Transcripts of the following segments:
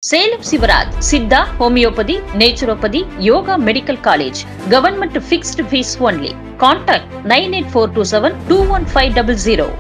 Salem Sivaraj siddha homeopathy naturopathy yoga medical college government fixed fees only contact nine eight four two seven two one five double zero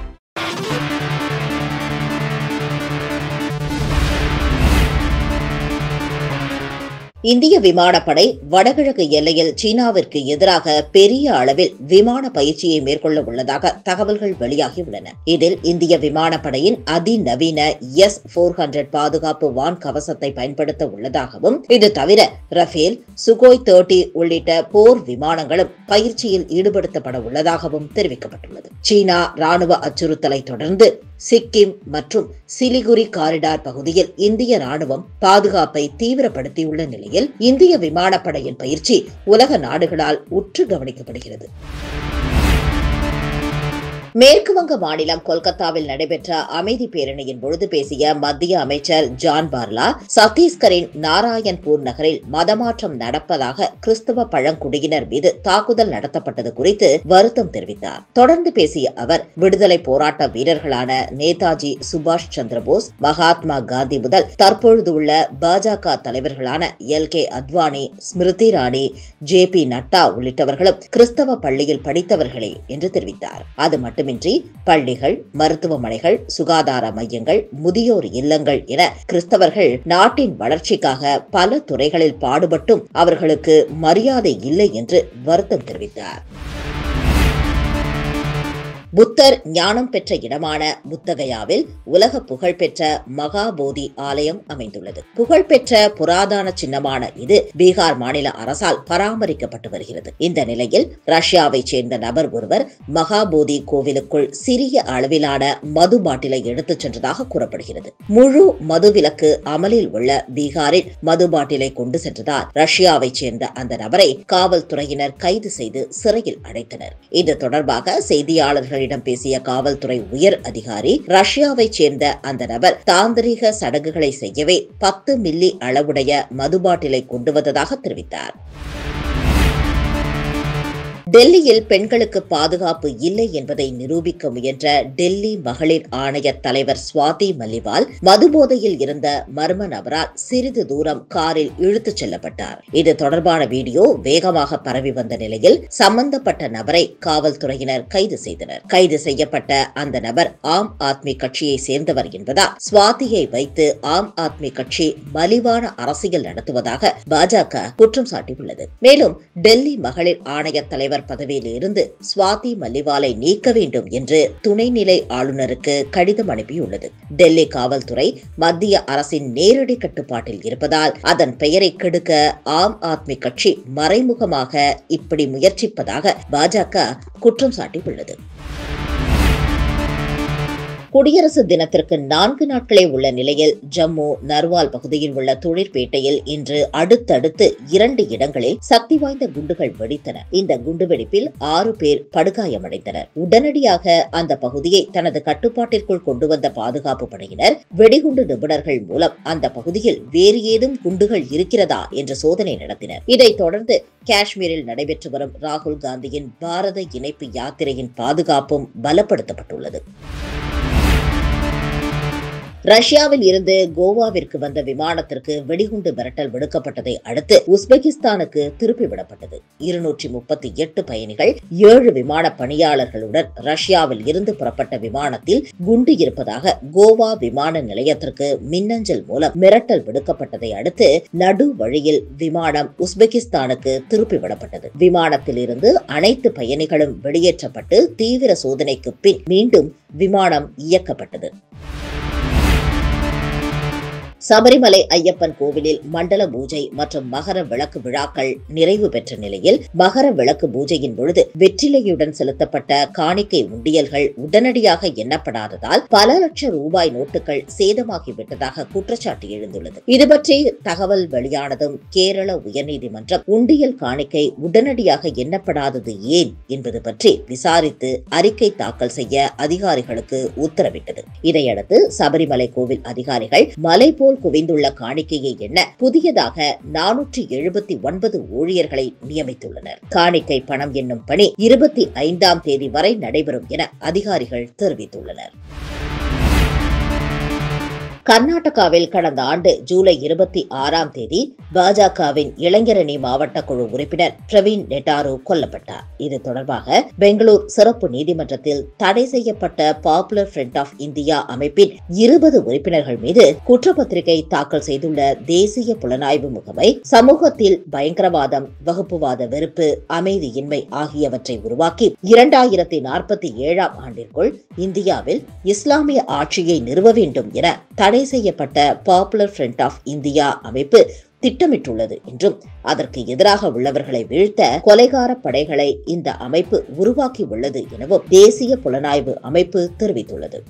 இந்திய விமானப்படை வடகிழக்கு எல்லையில் சீனாவிற்கு எதிராக பெரிய அளவில் விமான பயிற்சியை மேற்கொள்ள உள்ளதாக தகவல்கள் வெளியாகியுள்ளன இதில் இந்திய விமானப்படையின் அதிநவீன எஸ் போர் ஹண்ட்ரட் பாதுகாப்பு வான் கவசத்தை பயன்படுத்த உள்ளதாகவும் இது தவிர ரஃபேல் சுகோய் தேர்ட்டி உள்ளிட்ட போர் விமானங்களும் பயிற்சியில் ஈடுபடுத்தப்பட உள்ளதாகவும் தெரிவிக்கப்பட்டுள்ளது சீனா ராணுவ அச்சுறுத்தலை தொடர்ந்து சிக்கிம் மற்றும் சிலிகுரி காரிடார் பகுதியில் இந்திய ராணுவம் பாதுகாப்பை தீவிரப்படுத்தியுள்ள நிலையில் இந்திய விமானப்படையின் பயிற்சி உலக நாடுகளால் உற்று கவனிக்கப்படுகிறது மேற்கு வங்க மாநிலம் கொல்கத்தாவில் நடைபெற்ற அமைதி பேரணியின் பொழுது பேசிய மத்திய அமைச்சர் ஜான் பார்லா சத்தீஸ்கரின் நாராயண்பூர் நகரில் மதமாற்றம் நடப்பதாக கிறிஸ்தவ பழங்குடியினர் மீது தாக்குதல் நடத்தப்பட்டது குறித்து வருத்தம் தெரிவித்தார் தொடர்ந்து பேசிய அவர் விடுதலை போராட்ட வீரர்களான நேதாஜி சுபாஷ் சந்திரபோஸ் மகாத்மா காந்தி முதல் தற்பொழுது உள்ள பாஜக தலைவர்களான L K Advani Smriti Irani J P Nadda உள்ளிட்டவர்களும் கிறிஸ்தவ பள்ளியில் படித்தவர்களே என்று தெரிவித்தார் அது மட்டுமின்றி பள்ளிகள் மருத்துவமனைகள் சுகாதார மையங்கள் முதியோர் இல்லங்கள் என கிறிஸ்தவர்கள் நாட்டின் வளர்ச்சிக்காக பல துறைகளில் பாடுபட்டும் அவர்களுக்கு மரியாதை இல்லை என்று வருத்தம் தெரிவித்தார் புத்தர் ஞானம் பெற்ற இடமான புத்தகயாவில் உலக புகழ்பெற்ற மகாபோதி ஆலயம் அமைந்துள்ளது புகழ்பெற்ற புராதன சின்னமான இது பீகார் மாநில அரசால் பராமரிக்கப்பட்டு வருகிறது இந்த நிலையில் ரஷ்யாவைச் சேர்ந்த நபர் ஒருவர் மகாபோதி கோவிலுக்குள் சிறிய அளவிலான மது பாட்டிலை எடுத்துச் சென்றதாக கூறப்படுகிறது முழு மதுவிலக்கு அமலில் உள்ள பீகாரில் மது பாட்டிலை கொண்டு சென்றதால் ரஷ்யாவைச் சேர்ந்த அந்த நபரை காவல்துறையினர் கைது செய்து சிறையில் அடைத்தனர் இது தொடர்பாக செய்தியாளர்கள் செய்தியாளர்களிடம் பேசிய காவல்துறை உயர் அதிகாரி ரஷ்யாவைச் சேர்ந்த அந்த நபர் தாந்திரிக சடங்குகளை செய்யவே பத்து மில்லி அளவுடைய மதுபாட்டிலை கொண்டு வந்ததாக தெரிவித்தார் டெல்லியில் பெண்களுக்கு பாதுகாப்பு இல்லை என்பதை நிரூபிக்க முயன்ற டெல்லி மகளிர் ஆணைய தலைவர் சுவாதி மல்லிவால் மதுபோதையில் இருந்த மர்ம நபரால் சிறிது தூரம் காரில் இழுத்துச் செல்லப்பட்டார் இது தொடர்பான வீடியோ வேகமாக பரவி வந்த நிலையில் சம்பந்தப்பட்ட நபரை காவல்துறையினர் கைது செய்தனர் கைது செய்யப்பட்ட அந்த நபர் ஆம் ஆத்மி கட்சியை சேர்ந்தவர் என்பதால் சுவாதியை வைத்து ஆம் ஆத்மி கட்சி மலிவான அரசியல் நடத்துவதாக பாஜக குற்றம் சாட்டியுள்ளது மேலும் டெல்லி மகளிர் ஆணைய தலைவர் தலைவர் பதவியில் இருந்து சுவாதி மல்லிவாலை நீக்க வேண்டும் என்று துணைநிலை ஆளுநருக்கு கடிதம் அனுப்பியுள்ளது டெல்லி காவல்துறை மத்திய அரசின் நேரடி கட்டுப்பாட்டில் இருப்பதால் அதன் பெயரை கெடுக்க ஆம் ஆத்மி கட்சி மறைமுகமாக இப்படி முயற்சிப்பதாக பாஜக குற்றம் சாட்டியுள்ளது குடியரசு தினத்திற்கு நான்கு நாட்களே உள்ள நிலையில் ஜம்மு நர்வால் பகுதியில் உள்ள தொழிற்பேட்டையில் இன்று அடுத்தடுத்து இரண்டு இடங்களில் சக்தி வாய்ந்த குண்டுகள் வெடித்தன இந்த குண்டுவெடிப்பில் ஆறு பேர் படுகாயமடைந்தனர் உடனடியாக அந்த பகுதியை தனது கட்டுப்பாட்டிற்குள் கொண்டு வந்த பாதுகாப்பு படையினர் வெடிகுண்டு நிபுணர்கள் மூலம் அந்த பகுதியில் வேறு ஏதும் குண்டுகள் இருக்கிறதா என்று சோதனை நடத்தினர் இதைத் தொடர்ந்து காஷ்மீரில் நடைபெற்று வரும் ராகுல் காந்தியின் பாரத இணைப்பு யாத்திரையின் பாதுகாப்பும் பலப்படுத்தப்பட்டுள்ளது ரஷ்யாவில் இருந்து கோவாவிற்கு வந்த விமானத்திற்கு வெடிகுண்டு மிரட்டல் விடுக்கப்பட்டதை அடுத்து உஸ்பெகிஸ்தானுக்கு திருப்பி விடப்பட்டது இருநூற்றி முப்பத்தி எட்டு பயணிகள் ஏழு விமான பணியாளர்களுடன் ரஷ்யாவில் இருந்து புறப்பட்ட விமானத்தில் குண்டு இருப்பதாக கோவா விமான நிலையத்திற்கு மின்னஞ்சல் மூலம் மிரட்டல் விடுக்கப்பட்டதை அடுத்து நடு வழியில் விமானம் உஸ்பெகிஸ்தானுக்கு திருப்பி விடப்பட்டது விமானத்தில் இருந்து அனைத்து பயணிகளும் வெளியேற்றப்பட்டு தீவிர சோதனைக்கு பின் மீண்டும் விமானம் இயக்கப்பட்டது சபரிமலை ஐயப்பன் கோவிலில் மண்டல பூஜை மற்றும் மகர விளக்கு விழாக்கள் நிறைவு பெற்ற நிலையில் மகர விளக்கு பூஜையின் பொழுது வெற்றிலையுடன் செலுத்தப்பட்ட காணிக்கை உண்டியல்கள் உடனடியாக எண்ணப்படாததால் பல லட்சம் ரூபாய் நோட்டுகள் சேதமாகிவிட்டதாக குற்றச்சாட்டு எழுந்துள்ளது இதுபற்றி தகவல் வெளியானதும் கேரள உயர்நீதிமன்றம் உண்டியல் காணிக்கை உடனடியாக எண்ணப்படாதது ஏன் என்பது பற்றி விசாரித்து அறிக்கை தாக்கல் செய்ய அதிகாரிகளுக்கு உத்தரவிட்டது இதையடுத்து சபரிமலை கோவில் அதிகாரிகள் மலை போல் குவிந்துள்ள காணிக்கையை எண்ண புதியதாக நானூற்றி எழுபத்தி ஒன்பது ஊழியர்களை நியமித்துள்ளனர் காணிக்கை பணம் என்னும் பணி இருபத்தி ஐந்தாம் தேதி வரை நடைபெறும் என அதிகாரிகள் தெரிவித்துள்ளனர் கர்நாடகாவில் கடந்த ஆண்டு ஜூலை இருபத்தி ஆறாம் தேதி பாஜகவின் இளைஞரணி மாவட்ட குழு உறுப்பினர் பிரவீன் நெட்டாரு கொல்லப்பட்டார் இது தொடர்பாக பெங்களூர் சிறப்பு நீதிமன்றத்தில் தடை செய்யப்பட்ட பாப்புலர் ஃப்ரண்ட் ஆஃப் இந்தியா அமைப்பின் இருபது உறுப்பினர்கள் மீது குற்றப்பத்திரிகை தாக்கல் செய்துள்ள தேசிய புலனாய்வு முகமை சமூகத்தில் பயங்கரவாதம் வகுப்புவாத வெறுப்பு அமைதியின்மை ஆகியவற்றை உருவாக்கி இரண்டாயிரத்தி நாற்பத்தி ஏழாம் ஆண்டிற்குள் இந்தியாவில் இஸ்லாமிய ஆட்சியை நிறுவ வேண்டும் என தடை செய்யப்பட்ட பாப்புலர் ஃப்ரண்ட் ஆஃப் இந்தியா அமைப்பு திட்டமிட்டுள்ளது என்றும் அதற்கு எதிராக உள்ளவர்களை வீழ்த்த கொலைகார படைகளை இந்த அமைப்பு உருவாக்கி உள்ளது எனவும் தேசிய புலனாய்வு அமைப்பு தெரிவித்துள்ளது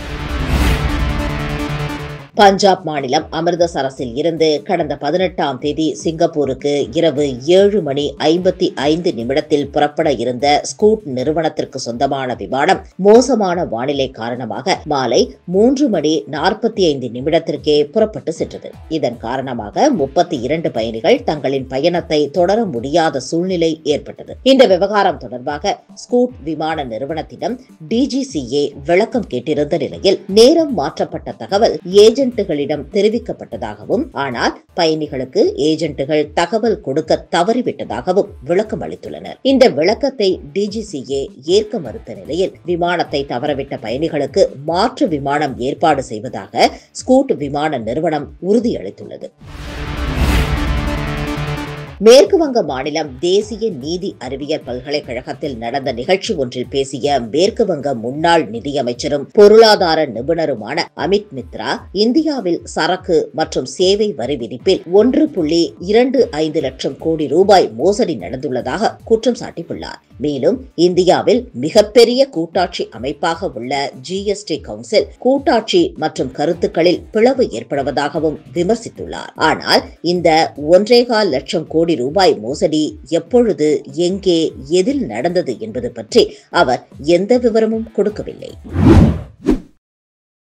பஞ்சாப் மாநிலம் அமிர்தசரஸில் இருந்து கடந்த பதினெட்டாம் தேதி சிங்கப்பூருக்கு இரவு ஏழு மணி ஐம்பத்தி ஐந்து நிமிடத்தில் புறப்பட இருந்த ஸ்கூட் நிறுவனத்திற்கு சொந்தமான விமானம் மோசமான வானிலை காரணமாக மாலை மூன்று மணி நாற்பத்தி ஐந்து நிமிடத்திற்கே புறப்பட்டு சென்றது இதன் காரணமாக முப்பத்தி இரண்டு பயணிகள் தங்களின் பயணத்தை தொடர முடியாத சூழ்நிலை ஏற்பட்டது இந்த விவகாரம் தொடர்பாக ஸ்கூட் விமான நிறுவனத்திடம் டிஜிசிஏ விளக்கம் கேட்டிருந்த நிலையில் நேரம் மாற்றப்பட்ட தகவல் ஏஜென்ட் ஏஜென்ட்டுகளிடம் தெரிவிக்கப்பட்டதாகவும் ஆனால் பயணிகளுக்கு ஏஜென்ட்டுகள் தகவல் கொடுக்க தவறிவிட்டதாகவும் விளக்கம் அளித்துள்ளனர் இந்த விளக்கத்தை டிஜிசிஏ ஏற்க மறுத்த நிலையில் விமானத்தை தவறவிட்ட பயணிகளுக்கு மாற்று விமானம் ஏற்பாடு செய்வதாக ஸ்கூட் விமான நிறுவனம் உறுதியளித்துள்ளது மேற்கு வங்க மாநிலம் தேசிய நீதி அறிவியல் பல்கலைக்கழகத்தில் நடந்த நிகழ்ச்சி ஒன்றில் பேசிய மேற்கு வங்க முன்னாள் நிதியமைச்சரும் பொருளாதார நிபுணருமான அமித் மித்ரா இந்தியாவில் சரக்கு மற்றும் சேவை வரி விதிப்பில் ஒன்று புள்ளி இரண்டு ஐந்து லட்சம் கோடி ரூபாய் மோசடி நடந்துள்ளதாக குற்றம் சாட்டியுள்ளார் மேலும் இந்தியாவில் மிகப்பெரிய கூட்டாட்சி அமைப்பாக உள்ள ஜிஎஸ்டி கவுன்சில் கூட்டாட்சி மற்றும் கருத்துக்களில் பிளவு ஏற்படுவதாகவும் விமர்சித்துள்ளார் ஆனால் இந்த ஒன்றேகால் லட்சம் கோடி ரூபாய் மோசடி எப்பொழுது எங்கே எதில் நடந்தது என்பது பற்றி அவர் எந்த விவரமும் கொடுக்கவில்லை